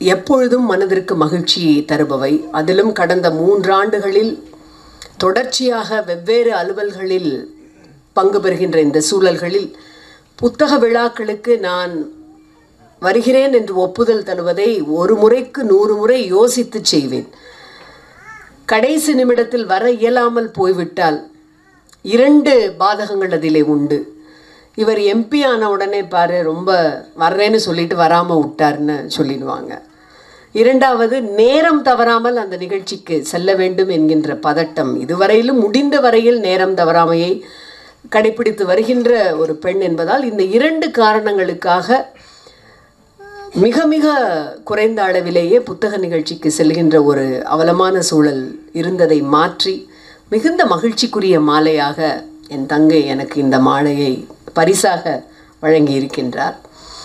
எப்பொழுதும் மனதிற்கு மகிழ்ச்சியை தருபவை அதிலும் கடந்த மூன்றாண்டுகளில் தொடர்ச்சியாக வெவ்வேறு அலுவல்களில் பங்கு பெறுகின்ற இந்த சூழல்களில் புத்தக விழாக்களுக்கு நான் வருகிறேன் என்று ஒப்புதல் தருவதை ஒரு முறைக்கு நூறு முறை யோசித்து செய்வேன் கடைசி நிமிடத்தில் வர இயலாமல் போய்விட்டால் இரண்டு பாதகங்கள் அதிலே உண்டு இவர் எம்பி ஆன உடனே பாரு ரொம்ப வர்றேன்னு சொல்லிட்டு வராமல் விட்டார்னு சொல்லிடுவாங்க இரண்டாவது நேரம் தவறாமல் அந்த நிகழ்ச்சிக்கு செல்ல வேண்டும் என்கின்ற பதட்டம் இதுவரையிலும் முடிந்த வரையில் நேரம் தவறாமையை கடைபிடித்து வருகின்ற ஒரு பெண் என்பதால் இந்த இரண்டு காரணங்களுக்காக மிக மிக குறைந்த அளவிலேயே புத்தக நிகழ்ச்சிக்கு செல்கின்ற ஒரு அவலமான சூழல் இருந்ததை மாற்றி மிகுந்த மகிழ்ச்சிக்குரிய மாலையாக என் தங்கை எனக்கு இந்த மாலையை பரிசாக வழங்கி இருக்கின்றார்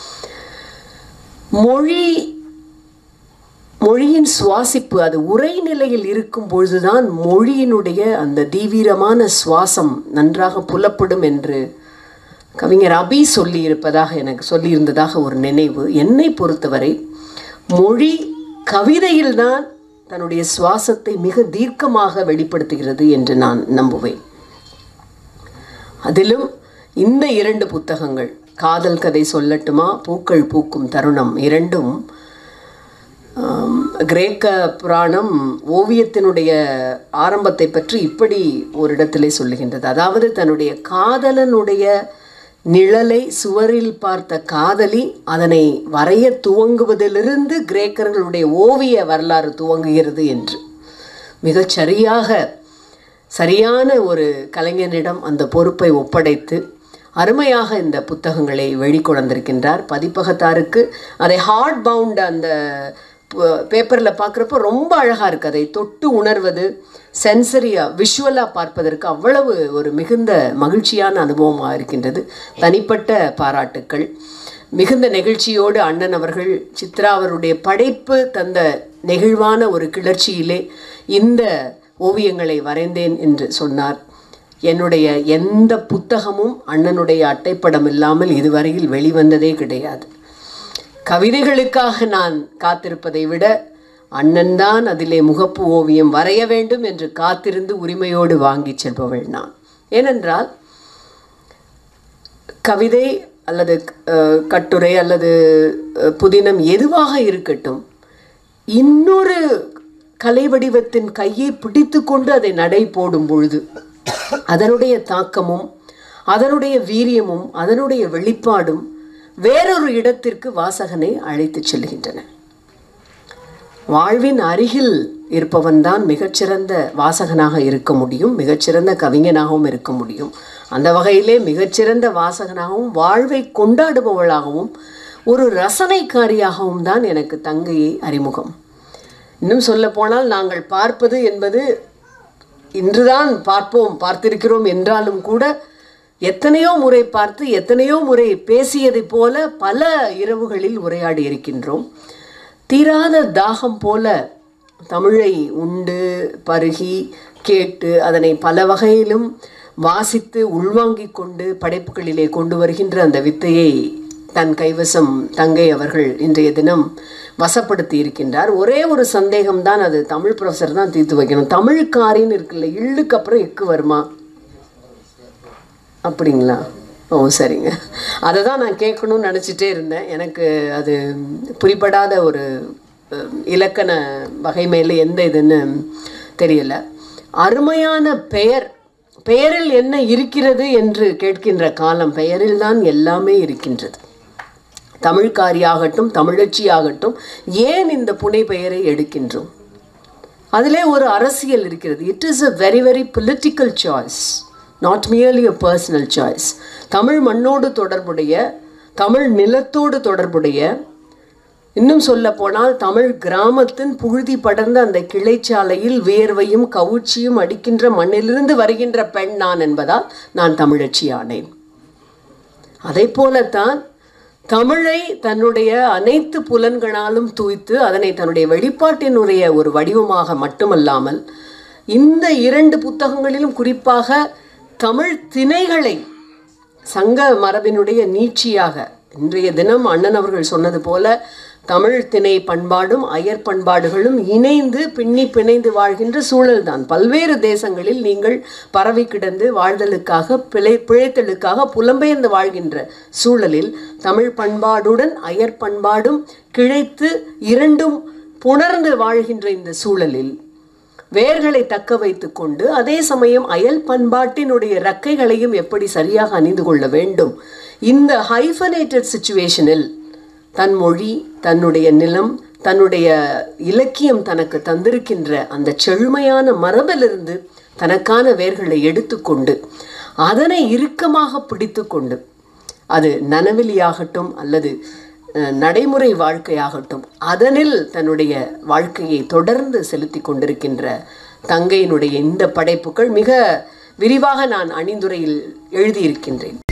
மொழி மொழியின் சுவாசிப்பு அது உரை நிலையில் இருக்கும் பொழுதுதான் மொழியினுடைய அந்த தீவிரமான சுவாசம் நன்றாக புலப்படும் என்று கவிஞர் அபி சொல்லியிருப்பதாக எனக்கு சொல்லியிருந்ததாக ஒரு நினைவு என்னை பொறுத்தவரை மொழி கவிதையில்தான் தன்னுடைய சுவாசத்தை மிக தீர்க்கமாக வெளிப்படுத்துகிறது என்று நான் நம்புவேன் அதிலும் இந்த இரண்டு புத்தகங்கள் காதல் கதை சொல்லட்டுமா பூக்கள் பூக்கும் தருணம் இரண்டும் ஆம், கிரேக்க புராணம் ஓவியத்தினுடைய ஆரம்பத்தை பற்றி இப்படி ஒரு இடத்திலே சொல்லுகின்றது அதாவது தன்னுடைய காதலனுடைய நிழலை சுவரில் பார்த்த காதலி அதனை வரைய துவங்குவதிலிருந்து கிரேக்கர்களுடைய ஓவிய வரலாறு துவங்குகிறது என்று மிகச் சரியாக சரியான ஒரு கலைஞனிடம் அந்த பொறுப்பை ஒப்படைத்து அருமையாக இந்த புத்தகங்களை வெளிக்கொணர்ந்திருக்கின்றார் பதிப்பகத்தாருக்கு அதை ஹார்ட் பவுண்ட் அந்த பேப்பரில் பார்க்குறப்போ ரொம்ப அழகாக இருக்குது அதை தொட்டு உணர்வது சென்சரியாக விஷுவலாக பார்ப்பதற்கு அவ்வளவு ஒரு மிகுந்த மகிழ்ச்சியான அனுபவமாக இருக்கின்றது தனிப்பட்ட பாராட்டுக்கள் மிகுந்த நெகிழ்ச்சியோடு அண்ணன் அவர்கள் சித்ரா அவருடைய படைப்பு தந்த நெகிழ்வான ஒரு கிளர்ச்சியிலே இந்த ஓவியங்களை வரைந்தேன் என்று சொன்னார் என்னுடைய எந்த புத்தகமும் அண்ணனுடைய அட்டைப்படம் இல்லாமல் இதுவரையில் வெளிவந்ததே கிடையாது கவிதைகளுக்காக நான் காத்திருப்பதை விட அண்ணன்தான் அதிலே முகப்பு ஓவியம் வரைய வேண்டும் என்று காத்திருந்து உரிமையோடு வாங்கிச் செல்பவள் நான் ஏனென்றால் கவிதை அல்லது அஹ், கட்டுரை அல்லது அஹ், புதினம் எதுவாக இருக்கட்டும் இன்னொரு கலை வடிவத்தின் கையை பிடித்து கொண்டு அதை நடை போடும் பொழுது அதனுடைய தாக்கமும் அதனுடைய வீரியமும் அதனுடைய வெளிப்பாடும் வேறொரு இடத்திற்கு வாசகனை அழைத்துச் செல்கின்றன வாழ்வின் அருகில் இருப்பவன்தான் மிகச்சிறந்த வாசகனாக இருக்க முடியும் மிகச்சிறந்த கவிஞனாகவும் இருக்க முடியும் அந்த வகையிலே மிகச்சிறந்த வாசகனாகவும் வாழ்வை கொண்டாடுபவளாகவும் ஒரு ரசனைக்காரியாகவும் தான் எனக்கு தங்கையை அறிமுகம் இன்னும் சொல்ல போனால் நாங்கள் பார்ப்பது என்பது இன்றுதான் பார்ப்போம் பார்த்திருக்கிறோம் என்றாலும் கூட எத்தனையோ முறை பார்த்து எத்தனையோ முறை பேசியதைப் போல பல இரவுகளில் உரையாடி இருக்கின்றோம் தீராத தாகம் போல தமிழை உண்டு பருகி கேட்டு அதனை பல வகையிலும் வாசித்து உள்வாங்கிக் கொண்டு படைப்புகளிலே கொண்டு வருகின்ற அந்த வித்தையை தன் கைவசம் தங்கை அவர்கள் இன்றைய தினம் வசப்படுத்தி இருக்கின்றார் ஒரே ஒரு சந்தேகம்தான் அது தமிழ் ப்ரொஃபஸர் தான் தீர்த்து வைக்கணும் தமிழ்காரின்னு இருக்குல்ல இள்ளுக்கு அப்புறம் எக்கு வருமா அப்படிங்களா ஓ சரிங்க அதை தான் நான் கேட்கணும்னு நினச்சிட்டே இருந்தேன் எனக்கு அது புரிபடாத ஒரு அஹ், இலக்கண வகை மேலே எந்த இதுன்னு தெரியல அருமையான பெயர் பெயரில் என்ன இருக்கிறது என்று கேட்கின்ற காலம் பெயரில் தான் எல்லாமே இருக்கின்றது தமிழ்காரியாகட்டும் தமிழச்சியாகட்டும் ஏன் இந்த புனை பெயரை எடுக்கின்றோம் அதிலே ஒரு அரசியல் இருக்கிறது it is a very very political choice not merely a personal choice Tamil மண்ணோடு தொடர்புடைய தமிழ் நிலத்தோடு தொடர்புடைய இன்னும் சொல்ல போனால் தமிழ் கிராமத்தின் புழுதி படர்ந்த அந்த கிளைச்சாலையில் வியர்வையும் கவுச்சியும் அடிக்கின்ற மண்ணிலிருந்து வருகின்ற பெண் நான் என்பதால் நான் தமிழச்சியானேன் அதை போலத்தான் தமிழை தன்னுடைய அனைத்து புலன்களாலும் தூய்த்து அதனை தன்னுடைய வெளிப்பாட்டினுடைய ஒரு வடிவமாக மட்டுமல்லாமல் இந்த இரண்டு புத்தகங்களிலும் குறிப்பாக தமிழ் திணைகளை சங்க மரபினுடைய நீட்சியாக இன்றைய தினம் அண்ணன் அவர்கள் சொன்னது போல தமிழ் திணை பண்பாடும் அயர் பண்பாடுகளும் இணைந்து பின்னி பிணைந்து வாழ்கின்ற சூழல்தான் பல்வேறு தேசங்களில் நீங்கள் பரவி கிடந்து வாழ்தலுக்காக பிழை பிழைத்தலுக்காக புலம்பெயர்ந்து வாழ்கின்ற சூழலில் தமிழ் பண்பாடுடன் அயர் பண்பாடும் கிழைத்து இரண்டும் புணர்ந்து வாழ்கின்ற இந்த சூழலில் வேர்களை தக்க வைத்துக் கொண்டு அதே சமயம் அயல் பண்பாட்டினுடைய ரெக்கைகளையும் எப்படி சரியாக அணிந்து கொள்ள வேண்டும் இந்த ஹைஃபனேட்டட் சுச்சுவேஷனில் தன் மொழி தன்னுடைய நிலம் தன்னுடைய இலக்கியம் தனக்கு தந்திருக்கின்ற அந்த செழுமையான மரபிலிருந்து தனக்கான வேர்களை எடுத்துக்கொண்டு அதனை இறுக்கமாக பிடித்து கொண்டு அது நனவெளியாகட்டும் அல்லது அஹ், நடைமுறை வாழ்க்கையாகட்டும் அதனில் தன்னுடைய வாழ்க்கையை தொடர்ந்து செலுத்தி கொண்டிருக்கின்ற தங்கையினுடைய இந்த படைப்புகள் மிக விரிவாக நான் அணிந்துரையில் எழுதியிருக்கின்றேன்